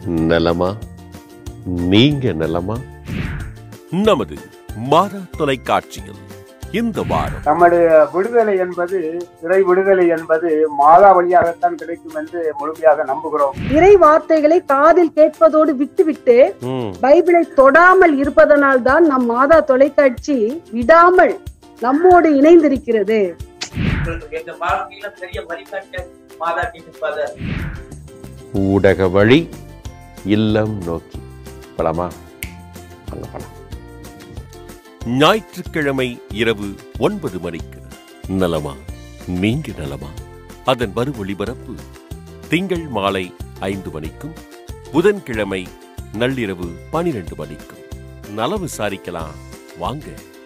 நலமா நீங்க நலமா நமது மாதா தொலைக்காட்சியில் இந்த வாரம் நம்முடைய விடுதலை என்பது இறை விடுதலை என்பது மாதா வழியாகத்தான் கிடைக்கும் என்று முழுமையாக நம்புகிறோம் இறை வார்த்தைகளை காதில் கேட்பதோடு விட்டுவிட்டு ம், பைபிளை தொடாமல் இருப்பதனால் தான் நம் மாதா தொலைக்காட்சி விடாமல் நம்மோடு இணைந்திருக்கிறது எங்க வாழ்க்கையில பெரிய வழிகாட்ட மாதா டிவி ஃபாதர் ஊடக வழி இல்லம் நோக்கி பலமா வாங்க பலம் ஞாயிற்றுக்கிழமை இரவு ஒன்பது மணிக்கு நலமா நீங்க நலமா அதன் மறு ஒளிபரப்பு திங்கள் மாலை ஐந்து மணிக்கும் புதன்கிழமை நள்ளிரவு பனிரெண்டு மணிக்கும் நலம் விசாரிக்கலாம் வாங்க